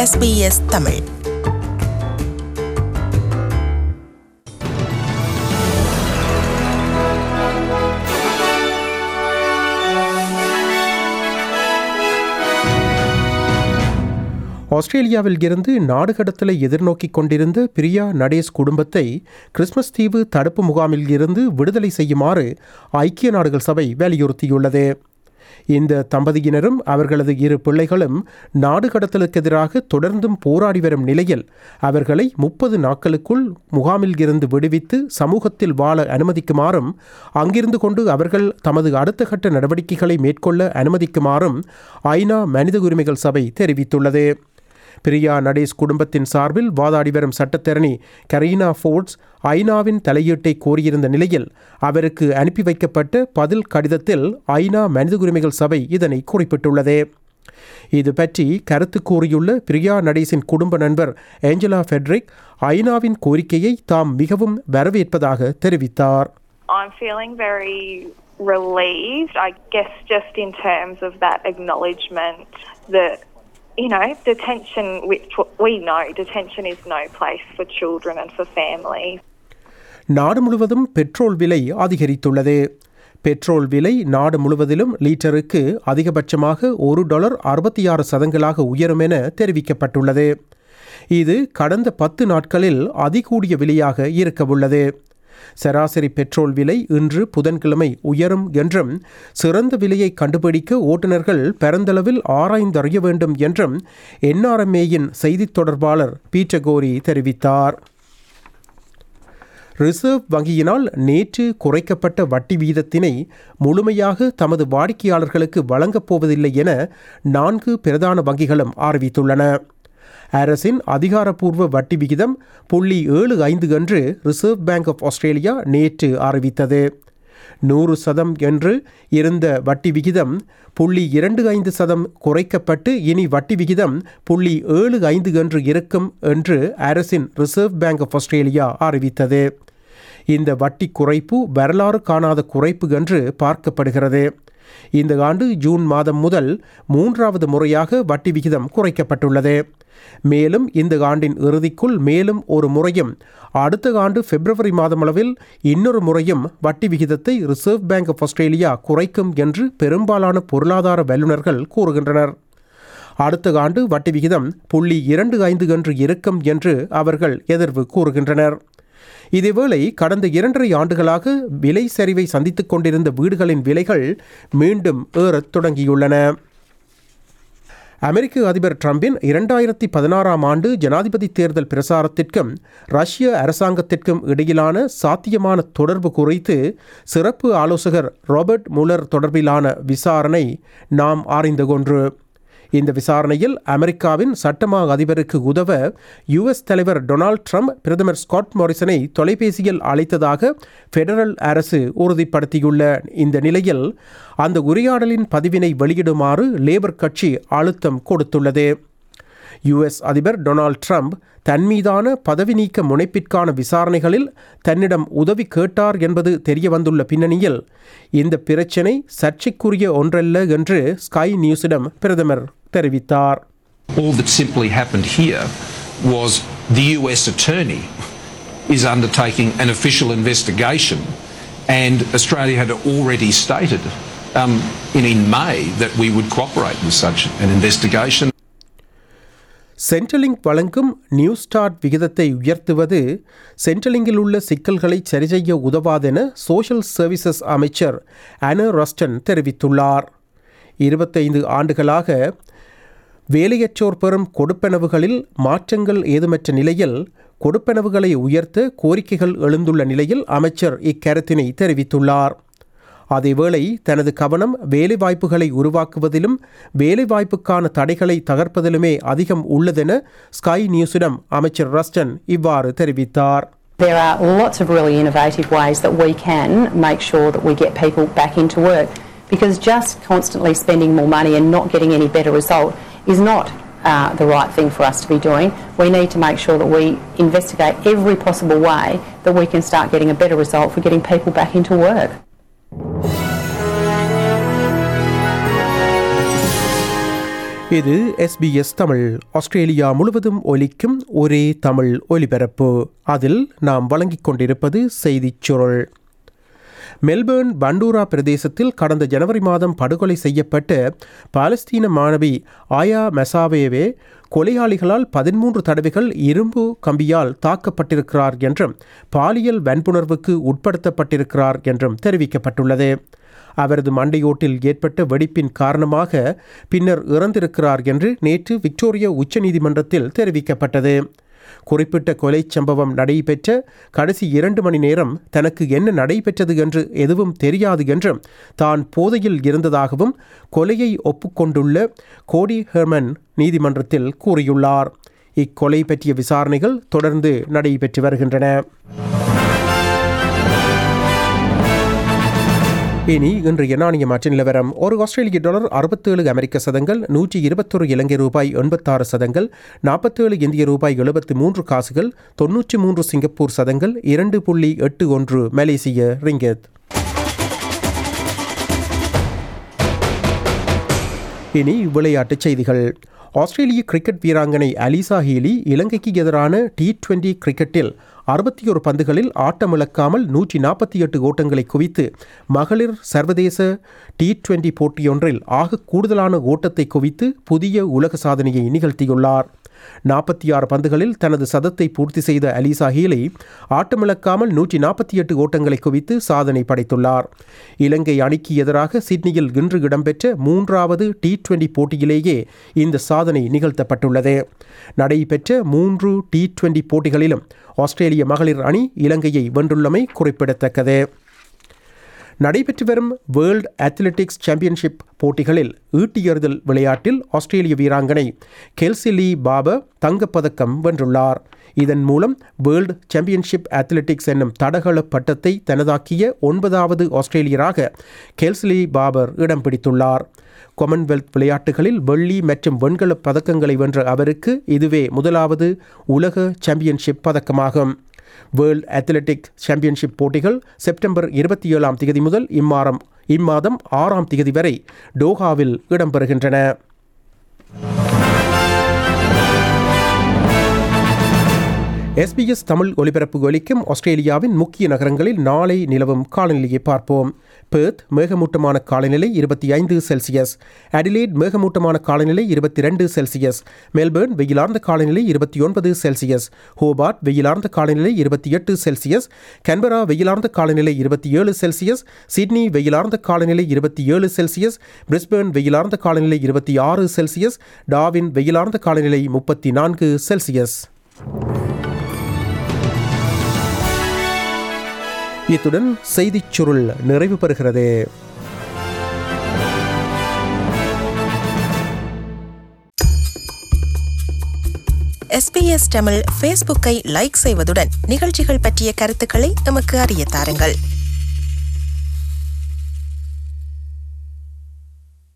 SBS Tamil ஆஸ்திரேலியாவில் இருந்து நாடு கடத்தலை எதிர்நோக்கிக் கொண்டிருந்த பிரியா நடேஷ் குடும்பத்தை கிறிஸ்மஸ் தீவு தடுப்பு முகாமில் இருந்து விடுதலை செய்யுமாறு ஐக்கிய நாடுகள் சபை வலியுறுத்தியுள்ளது இந்த தம்பதியினரும் அவர்களது இரு பிள்ளைகளும் நாடு கடத்தலுக்கு எதிராக தொடர்ந்தும் போராடி வரும் நிலையில் அவர்களை முப்பது நாட்களுக்குள் முகாமில் இருந்து விடுவித்து சமூகத்தில் வாழ அனுமதிக்குமாறும் அங்கிருந்து கொண்டு அவர்கள் தமது அடுத்த கட்ட நடவடிக்கைகளை மேற்கொள்ள அனுமதிக்குமாறும் ஐநா மனித உரிமைகள் சபை தெரிவித்துள்ளது பிரியா நடேஷ் குடும்பத்தின் சார்பில் வாதாடி வரும் சட்டத்தரணி கரீனா ஃபோர்ட்ஸ் ஐநாவின் தலையீட்டை கோரியிருந்த நிலையில் அவருக்கு அனுப்பி வைக்கப்பட்ட பதில் கடிதத்தில் ஐநா மனித உரிமைகள் சபை இதனை குறிப்பிட்டுள்ளது இது பற்றி கருத்து கூறியுள்ள பிரியா நடேஷின் குடும்ப நண்பர் ஏஞ்சலா ஃபெட்ரிக் ஐநாவின் கோரிக்கையை தாம் மிகவும் வரவேற்பதாக தெரிவித்தார் I'm feeling very relieved, I guess, just in terms of that acknowledgement that, you know, detention, which we know detention is no place for children and for families. நாடு முழுவதும் பெட்ரோல் விலை அதிகரித்துள்ளது பெட்ரோல் விலை நாடு முழுவதிலும் லீட்டருக்கு அதிகபட்சமாக ஒரு டாலர் அறுபத்தி ஆறு சதங்களாக உயரும் என தெரிவிக்கப்பட்டுள்ளது இது கடந்த பத்து நாட்களில் அதிகூடிய விலையாக இருக்கவுள்ளது சராசரி பெட்ரோல் விலை இன்று புதன்கிழமை உயரும் என்றும் சிறந்த விலையை கண்டுபிடிக்க ஓட்டுநர்கள் பெருந்தளவில் ஆராய்ந்தறிய வேண்டும் என்றும் என்ஆர்எம்ஏயின் செய்தித் தொடர்பாளர் பீட்டர் கோரி தெரிவித்தார் ரிசர்வ் வங்கியினால் நேற்று குறைக்கப்பட்ட வட்டி வீதத்தினை முழுமையாக தமது வாடிக்கையாளர்களுக்கு வழங்கப் போவதில்லை என நான்கு பிரதான வங்கிகளும் அறிவித்துள்ளன அரசின் அதிகாரப்பூர்வ வட்டி விகிதம் புள்ளி ஏழு ஐந்து என்று ரிசர்வ் பேங்க் ஆஃப் ஆஸ்திரேலியா நேற்று அறிவித்தது நூறு சதம் என்று இருந்த வட்டி விகிதம் புள்ளி இரண்டு ஐந்து சதம் குறைக்கப்பட்டு இனி வட்டி விகிதம் புள்ளி ஏழு ஐந்து என்று இருக்கும் என்று அரசின் ரிசர்வ் பேங்க் ஆஃப் ஆஸ்திரேலியா அறிவித்தது இந்த வட்டி குறைப்பு வரலாறு காணாத குறைப்பு என்று பார்க்கப்படுகிறது இந்த ஆண்டு ஜூன் மாதம் முதல் மூன்றாவது முறையாக வட்டி விகிதம் குறைக்கப்பட்டுள்ளது மேலும் இந்த ஆண்டின் இறுதிக்குள் மேலும் ஒரு முறையும் அடுத்த ஆண்டு பிப்ரவரி மாதமளவில் இன்னொரு முறையும் வட்டி விகிதத்தை ரிசர்வ் பேங்க் ஆஃப் ஆஸ்திரேலியா குறைக்கும் என்று பெரும்பாலான பொருளாதார வல்லுநர்கள் கூறுகின்றனர் அடுத்த ஆண்டு வட்டி விகிதம் புள்ளி இரண்டு ஐந்து என்று இருக்கும் என்று அவர்கள் எதிர்வு கூறுகின்றனர் இதேவேளை கடந்த இரண்டரை ஆண்டுகளாக விலை சரிவை சந்தித்துக் கொண்டிருந்த வீடுகளின் விலைகள் மீண்டும் ஏறத் தொடங்கியுள்ளன அமெரிக்க அதிபர் ட்ரம்பின் இரண்டாயிரத்தி பதினாறாம் ஆண்டு ஜனாதிபதி தேர்தல் பிரசாரத்திற்கும் ரஷ்ய அரசாங்கத்திற்கும் இடையிலான சாத்தியமான தொடர்பு குறித்து சிறப்பு ஆலோசகர் ராபர்ட் முலர் தொடர்பிலான விசாரணை நாம் ஆராய்ந்து கொன்று இந்த விசாரணையில் அமெரிக்காவின் சட்டமா அதிபருக்கு உதவ யுஎஸ் தலைவர் டொனால்ட் ட்ரம்ப் பிரதமர் ஸ்காட் மாரிசனை தொலைபேசியில் அழைத்ததாக ஃபெடரல் அரசு உறுதிப்படுத்தியுள்ள இந்த நிலையில் அந்த உரையாடலின் பதிவினை வெளியிடுமாறு லேபர் கட்சி அழுத்தம் கொடுத்துள்ளது யுஎஸ் அதிபர் டொனால்ட் ட்ரம்ப் தன் மீதான பதவி நீக்க முனைப்பிற்கான விசாரணைகளில் தன்னிடம் உதவி கேட்டார் என்பது தெரிய வந்துள்ள பின்னணியில் இந்த பிரச்சினை சர்ச்சைக்குரிய ஒன்றல்ல என்று ஸ்கை நியூஸிடம் பிரதமர் தெரிவித்தார் All that simply happened here was the US attorney is undertaking an official investigation, and Australia had already stated um, in, in May that we would cooperate with such an investigation. சென்ட்ரலிங்க் வழங்கும் new start விகிதத்தை உயர்த்துவது சென்ட்ரலிங்கில் உள்ள சிக்கல்களை சரிசெய்ய உதவாதென social services அமைச்சர் அன Ruston தெரிவித்துள்ளார் இருபத்தைந்து ஆண்டுகளாக வேலையற்றோர் பெறும் கொடுப்பனவுகளில் மாற்றங்கள் ஏதுமற்ற நிலையில் கொடுப்பனவுகளை உயர்த்த கோரிக்கைகள் எழுந்துள்ள நிலையில் அமைச்சர் இக்கருத்தினை தெரிவித்துள்ளார் அதேவேளை தனது கவனம் வேலைவாய்ப்புகளை உருவாக்குவதிலும் வேலைவாய்ப்புக்கான தடைகளை தகர்ப்பதிலுமே அதிகம் உள்ளதென ஸ்கை நியூஸிடம் அமைச்சர் ரஸ்டன் இவ்வாறு தெரிவித்தார் There are lots of really innovative ways that we can make sure that we get people back into work because just constantly spending more money and not getting any better result is not uh, the right thing for us to be doing. We need to make sure that we investigate every possible way that we can start getting a better result for getting people back into work. இது S B S Tamil Australia முழுவதும் ஒலிக்கும் ஒரே தமிழ் ஒலிபரப்பு அதில் நாம் வழங்கிக் கொண்டிருப்பது செய்திச் சுருள் மெல்பேர்ன் பண்டூரா பிரதேசத்தில் கடந்த ஜனவரி மாதம் படுகொலை செய்யப்பட்ட பாலஸ்தீன மாணவி ஆயா மெசாவேவே கொலையாளிகளால் பதிமூன்று தடவைகள் இரும்பு கம்பியால் தாக்கப்பட்டிருக்கிறார் என்றும் பாலியல் வன்புணர்வுக்கு உட்படுத்தப்பட்டிருக்கிறார் என்றும் தெரிவிக்கப்பட்டுள்ளது அவரது மண்டையோட்டில் ஏற்பட்ட வெடிப்பின் காரணமாக பின்னர் இறந்திருக்கிறார் என்று நேற்று விக்டோரியா உச்சநீதிமன்றத்தில் தெரிவிக்கப்பட்டது குறிப்பிட்ட கொலை சம்பவம் நடைபெற்ற கடைசி இரண்டு மணி நேரம் தனக்கு என்ன நடைபெற்றது என்று எதுவும் தெரியாது என்றும் தான் போதையில் இருந்ததாகவும் கொலையை ஒப்புக்கொண்டுள்ள கோடி ஹெர்மன் நீதிமன்றத்தில் கூறியுள்ளார் இக்கொலை பற்றிய விசாரணைகள் தொடர்ந்து நடைபெற்று வருகின்றன இனி இன்றைய நாணய மாற்ற நிலவரம் ஒரு ஆஸ்திரேலிய டாலர் அறுபத்தேழு அமெரிக்க சதங்கள் நூற்றி இருபத்தொரு இலங்கை ரூபாய் எண்பத்தாறு சதங்கள் நாற்பத்தேழு இந்திய ரூபாய் எழுபத்து மூன்று காசுகள் தொன்னூற்றி மூன்று சிங்கப்பூர் சதங்கள் இரண்டு புள்ளி எட்டு ஒன்று மலேசிய ரிங்கத் இனி விளையாட்டுச் செய்திகள் ஆஸ்திரேலிய கிரிக்கெட் வீராங்கனை அலிசா ஹீலி இலங்கைக்கு எதிரான டி டுவெண்டி கிரிக்கெட்டில் அறுபத்தி ஒரு பந்துகளில் ஆட்டமிழக்காமல் நூற்றி நாற்பத்தி எட்டு ஓட்டங்களை குவித்து மகளிர் சர்வதேச டி டுவெண்டி போட்டியொன்றில் ஆக கூடுதலான ஓட்டத்தை குவித்து புதிய உலக சாதனையை நிகழ்த்தியுள்ளார் நாற்பத்தி ஆறு பந்துகளில் தனது சதத்தை பூர்த்தி செய்த அலிசா ஹீலி ஆட்டமிழக்காமல் நூற்றி நாற்பத்தி எட்டு ஓட்டங்களை குவித்து சாதனை படைத்துள்ளார் இலங்கை அணிக்கு எதிராக சிட்னியில் இன்று இடம்பெற்ற மூன்றாவது டி டுவெண்டி போட்டியிலேயே இந்த சாதனை நிகழ்த்தப்பட்டுள்ளது நடைபெற்ற மூன்று டி டுவெண்டி போட்டிகளிலும் ஆஸ்திரேலிய மகளிர் அணி இலங்கையை வென்றுள்ளமை குறிப்பிடத்தக்கது நடைபெற்று வரும் வேர்ல்ட் அத்லெட்டிக்ஸ் சாம்பியன்ஷிப் போட்டிகளில் ஈட்டியெறிதல் விளையாட்டில் ஆஸ்திரேலிய வீராங்கனை கெல்சிலி பாபர் தங்கப்பதக்கம் வென்றுள்ளார் இதன் மூலம் வேர்ல்டு சாம்பியன்ஷிப் அத்லெட்டிக்ஸ் என்னும் தடகள பட்டத்தை தனதாக்கிய ஒன்பதாவது ஆஸ்திரேலியராக கெல்சிலி பாபர் இடம் பிடித்துள்ளார் கொமன்வெல்த் விளையாட்டுகளில் வெள்ளி மற்றும் வெண்கலப் பதக்கங்களை வென்ற அவருக்கு இதுவே முதலாவது உலக சாம்பியன்ஷிப் பதக்கமாகும் வேர்ல்ட் அத்லெட்டிக் சாம்பியன்ஷிப் போட்டிகள் செப்டம்பர் இருபத்தி ஏழாம் திகதி முதல் இம்மாதம் இம்மாதம் ஆறாம் திகதி வரை டோஹாவில் இடம்பெறுகின்றன எஸ்பிஎஸ் தமிழ் ஒலிபரப்பு ஒலிக்கும் ஆஸ்திரேலியாவின் முக்கிய நகரங்களில் நாளை நிலவும் காலநிலையை பார்ப்போம் பெர்த் மேகமூட்டமான காலநிலை இருபத்தி ஐந்து செல்சியஸ் அடிலேட் மேகமூட்டமான காலநிலை இருபத்தி ரெண்டு செல்சியஸ் மெல்பேர்ன் வெயிலார்ந்த காலநிலை இருபத்தி ஒன்பது செல்சியஸ் ஹோபார்ட் வெயிலார்ந்த காலநிலை இருபத்தி எட்டு செல்சியஸ் கன்பரா வெயிலார்ந்த காலநிலை இருபத்தி ஏழு செல்சியஸ் சிட்னி வெயிலார்ந்த காலநிலை இருபத்தி ஏழு செல்சியஸ் பிரிஸ்பேர்ன் வெயிலார்ந்த காலநிலை இருபத்தி ஆறு செல்சியஸ் டாவின் வெயிலார்ந்த காலநிலை முப்பத்தி நான்கு செல்சியஸ் இத்துடன் செய்திச் சுருள் நிறைவு பெறுகிறது எஸ்பிஎஸ் தமிழ் ஃபேஸ்புக்கை லைக் செய்வதுடன் நிகழ்ச்சிகள் பற்றிய கருத்துக்களை எமக்கு அறிய தாருங்கள்